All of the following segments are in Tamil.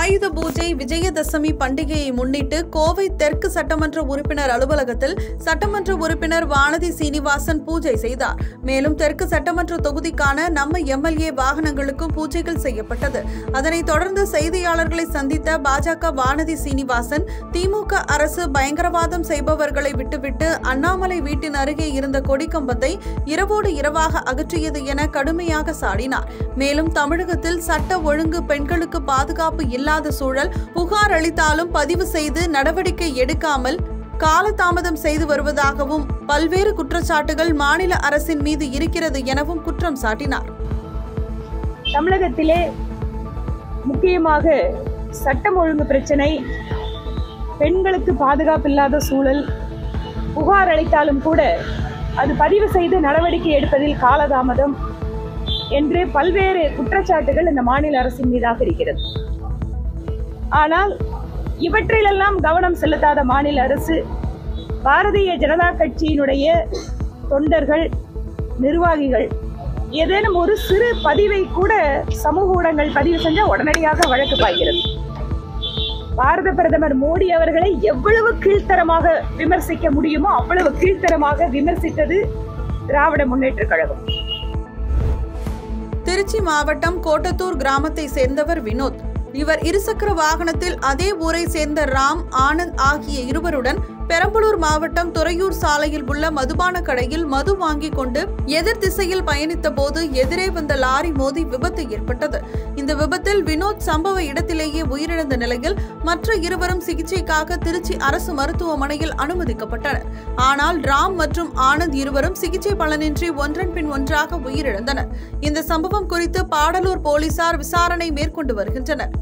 ஆயுத பூஜை விஜயதசமி பண்டிகையை முன்னிட்டு கோவை தெற்கு சட்டமன்ற உறுப்பினர் அலுவலகத்தில் சட்டமன்ற உறுப்பினர் வானதி சீனிவாசன் பூஜை செய்தார் மேலும் தெற்கு சட்டமன்ற தொகுதிக்கான நம்ம எம்எல்ஏ வாகனங்களுக்கும் பூஜைகள் செய்யப்பட்டது அதனைத் தொடர்ந்து செய்தியாளர்களை சந்தித்த பாஜக வானதி சீனிவாசன் திமுக அரசு பயங்கரவாதம் செய்பவர்களை விட்டுவிட்டு அண்ணாமலை வீட்டின் அருகே இருந்த கொடிக்கம்பத்தை இரவோடு இரவாக அகற்றியது என கடுமையாக சாடினார் மேலும் தமிழகத்தில் சட்ட ஒழுங்கு பெண்களுக்கு பாதுகாப்பு இல்லாத சூழல் புகார் அளித்தாலும் பதிவு செய்து நடவடிக்கை எடுக்காமல் காலதாமதம் செய்து வருவதாகவும் பல்வேறு குற்றச்சாட்டுகள் மாநில அரசின் மீது இருக்கிறது எனவும் குற்றம் சாட்டினார் தமிழகத்திலே முக்கியமாக சட்டம் ஒழுங்கு பிரச்சனை பெண்களுக்கு பாதுகாப்பு இல்லாத சூழல் புகார் அளித்தாலும் கூட அது பதிவு செய்து நடவடிக்கை எடுப்பதில் காலதாமதம் என்று பல்வேறு குற்றச்சாட்டுகள் இந்த மாநில அரசின் மீதாக இருக்கிறது ஆனால் இவற்றிலெல்லாம் கவனம் செலுத்தாத மாநில அரசு பாரதிய ஜனதா கட்சியினுடைய தொண்டர்கள் நிர்வாகிகள் ஏதேனும் ஒரு சிறு பதிவை கூட சமூக ஊடகங்கள் பதிவு செஞ்சா உடனடியாக வழக்கு பாய்கிறது பாரத பிரதமர் மோடி அவர்களை எவ்வளவு கீழ்த்தரமாக விமர்சிக்க முடியுமோ அவ்வளவு கீழ்த்தரமாக விமர்சித்தது திராவிட முன்னேற்ற கழகம் திருச்சி மாவட்டம் கோட்டத்தூர் கிராமத்தை சேர்ந்தவர் வினோத் இவர் இருசக்கர வாகனத்தில் அதே ஊரை சேர்ந்த ராம் ஆனந்த் ஆகிய இருவருடன் பெரம்பலூர் மாவட்டம் துறையூர் சாலையில் உள்ள மதுபான கடையில் மது வாங்கிக் கொண்டு எதிர் திசையில் பயணித்த போது எதிரே வந்த லாரி மோதி விபத்து ஏற்பட்டது இந்த விபத்தில் வினோத் சம்பவ இடத்திலேயே உயிரிழந்த நிலையில் மற்ற இருவரும் சிகிச்சைக்காக திருச்சி அரசு மருத்துவமனையில் அனுமதிக்கப்பட்டனர் ஆனால் ராம் மற்றும் ஆனந்த் இருவரும் சிகிச்சை பலனின்றி ஒன்றன் பின் ஒன்றாக உயிரிழந்தனர் இந்த சம்பவம் குறித்து பாடலூர் போலீசார் விசாரணை மேற்கொண்டு வருகின்றனர்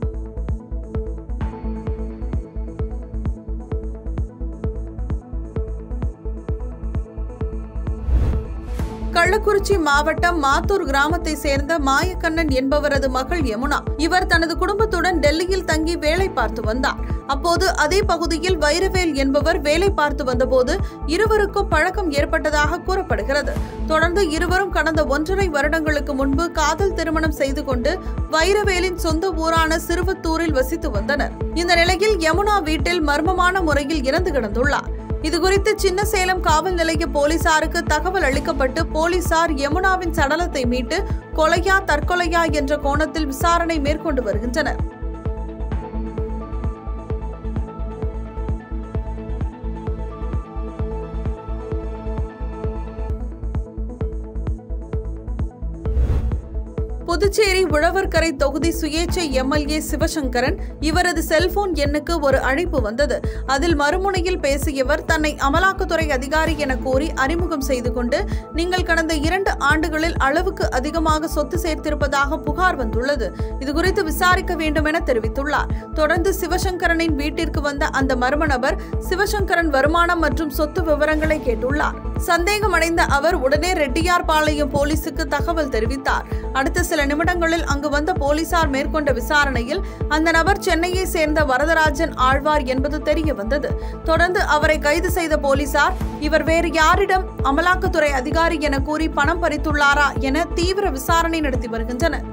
கள்ளக்குறிச்சி மாவட்டம் மாத்தூர் கிராமத்தை சேர்ந்த மாயக்கண்ணன் என்பவரது மகள் யமுனா இவர் தனது குடும்பத்துடன் டெல்லியில் தங்கி வேலை பார்த்து வந்தார் அப்போது அதே பகுதியில் வைரவேல் என்பவர் வேலை பார்த்து வந்தபோது இருவருக்கும் பழக்கம் ஏற்பட்டதாக கூறப்படுகிறது தொடர்ந்து இருவரும் கடந்த ஒன்றரை வருடங்களுக்கு முன்பு காதல் திருமணம் செய்து கொண்டு வைரவேலின் சொந்த ஊரான சிறுவத்தூரில் வசித்து வந்தனர் இந்த நிலையில் யமுனா வீட்டில் மர்மமான முறையில் இறந்து கிடந்துள்ளார் இதுகுறித்து சின்னசேலம் காவல் நிலைய போலீசாருக்கு தகவல் அளிக்கப்பட்டு போலீசார் யமுனாவின் சடலத்தை மீட்டு கொலையா தற்கொலையா என்ற கோணத்தில் விசாரணை மேற்கொண்டு வருகின்றனர் புதுச்சேரி உழவர்கரை தொகுதி சுயேட்சை எம்எல்ஏ சிவசங்கரன் இவரது செல்போன் எண்ணுக்கு ஒரு அழைப்பு வந்தது அதில் மறுமுனையில் பேசியவர் தன்னை அமலாக்கத்துறை அதிகாரி என கூறி அறிமுகம் செய்து கொண்டு நீங்கள் கடந்த இரண்டு ஆண்டுகளில் அளவுக்கு அதிகமாக சொத்து சேர்த்திருப்பதாக புகார் வந்துள்ளது இதுகுறித்து விசாரிக்க வேண்டும் என தெரிவித்துள்ளார் தொடர்ந்து சிவசங்கரனின் வீட்டிற்கு வந்த அந்த மர்ம நபர் சிவசங்கரன் வருமானம் மற்றும் சொத்து விவரங்களை கேட்டுள்ளார் சந்தேகமடைந்த அவர் உடனே ரெட்டியார்பாளையம் போலீசுக்கு தகவல் தெரிவித்தார் அடுத்த சில நிமிடங்களில் அங்கு வந்த போலீசார் மேற்கொண்ட விசாரணையில் அந்த நபர் சென்னையை சேர்ந்த வரதராஜன் ஆழ்வார் என்பது தெரிய வந்தது தொடர்ந்து அவரை கைது செய்த போலீசார் இவர் வேறு யாரிடம் அமலாக்கத்துறை அதிகாரி என கூறி பணம் பறித்துள்ளாரா என தீவிர விசாரணை நடத்தி வருகின்றனர்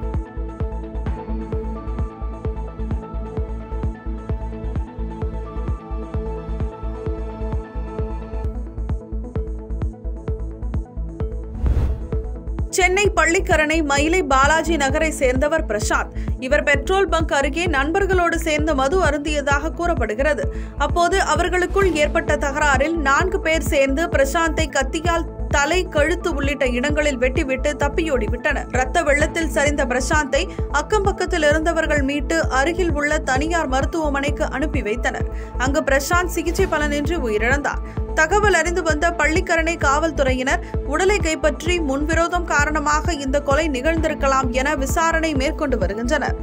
சென்னை பள்ளிக்கரணை மயிலை பாலாஜி நகரை சேர்ந்தவர் பிரசாந்த் இவர் பெட்ரோல் பங்க் அருகே நண்பர்களோடு சேர்ந்து மது அருந்தியதாக கூறப்படுகிறது அப்போது அவர்களுக்குள் ஏற்பட்ட தகராறில் நான்கு பேர் சேர்ந்து பிரசாந்தை கத்தியால் தலை கழுத்து உள்ளிட்ட இடங்களில் வெட்டிவிட்டு தப்பியோடி விட்டனர் ரத்த வெள்ளத்தில் சரிந்த பிரசாந்தை அக்கம் பக்கத்தில் இருந்தவர்கள் மீட்டு அருகில் உள்ள தனியார் மருத்துவமனைக்கு அனுப்பி வைத்தனர் அங்கு பிரசாந்த் சிகிச்சை பலனின்றி உயிரிழந்தார் தகவல் அறிந்து வந்த பள்ளிக்கரணை காவல்துறையினர் உடலை கைப்பற்றி முன்விரோதம் காரணமாக இந்த கொலை நிகழ்ந்திருக்கலாம் என விசாரணை மேற்கொண்டு வருகின்றனர்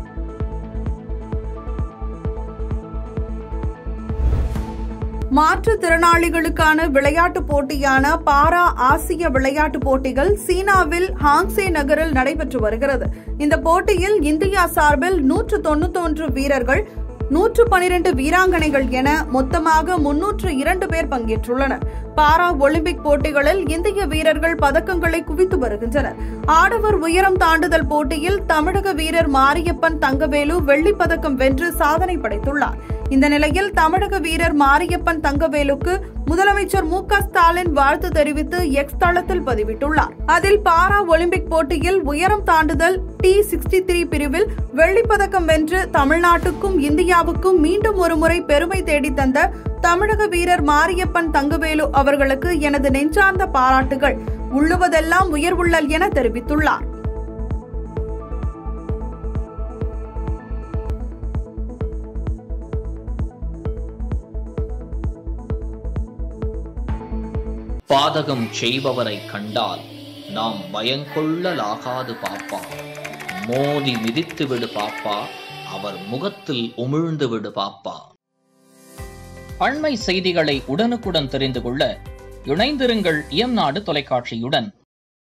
மாற்றுத்திறனாளிகளுக்கான விளையாட்டுப் போட்டியான பாரா ஆசிய விளையாட்டுப் போட்டிகள் சீனாவில் ஹாங்சே நகரில் நடைபெற்று வருகிறது இந்த போட்டியில் இந்தியா சார்பில் நூற்று தொண்ணூத்தொன்று வீரர்கள் நூற்று பனிரெண்டு வீராங்கனைகள் என மொத்தமாக முன்னூற்று இரண்டு பேர் பங்கேற்றுள்ளனர் பாரா ஒலிம்பிக் போட்டிகளில் இந்திய வீரர்கள் பதக்கங்களை குவித்து வருகின்றனர் ஆடவர் உயரம் தாண்டுதல் போட்டியில் தமிழக வீரர் மாரியப்பன் தங்கவேலு வெள்ளிப் பதக்கம் வென்று சாதனை படைத்துள்ளார் இந்த நிலையில் தமிழக வீரர் மாரியப்பன் தங்கவேலுக்கு முதலமைச்சர் மு க ஸ்டாலின் வாழ்த்து தெரிவித்து எக்ஸ் தளத்தில் பதிவிட்டுள்ளார் அதில் பாரா ஒலிம்பிக் போட்டியில் உயரம் தாண்டுதல் டி சிக்ஸ்டி த்ரீ பிரிவில் வெள்ளிப் பதக்கம் வென்று தமிழ்நாட்டுக்கும் இந்தியாவுக்கும் மீண்டும் ஒருமுறை பெருமை தேடித் தந்த தமிழக வீரர் மாரியப்பன் தங்கவேலு அவர்களுக்கு எனது நெஞ்சார்ந்த பாராட்டுகள் உள்ளுவதெல்லாம் உயர்வுள்ளல் என தெரிவித்துள்ளார் பாதகம் செய்பவரை கண்டால் நாம் பயங்கொள்ளலாகாது பாப்பா மோதி மிதித்து விடு பாப்பா அவர் முகத்தில் உமிழ்ந்து விடு பாப்பா அண்மை செய்திகளை உடனுக்குடன் தெரிந்து கொள்ள இணைந்திருங்கள் இயம்நாடு தொலைக்காட்சியுடன்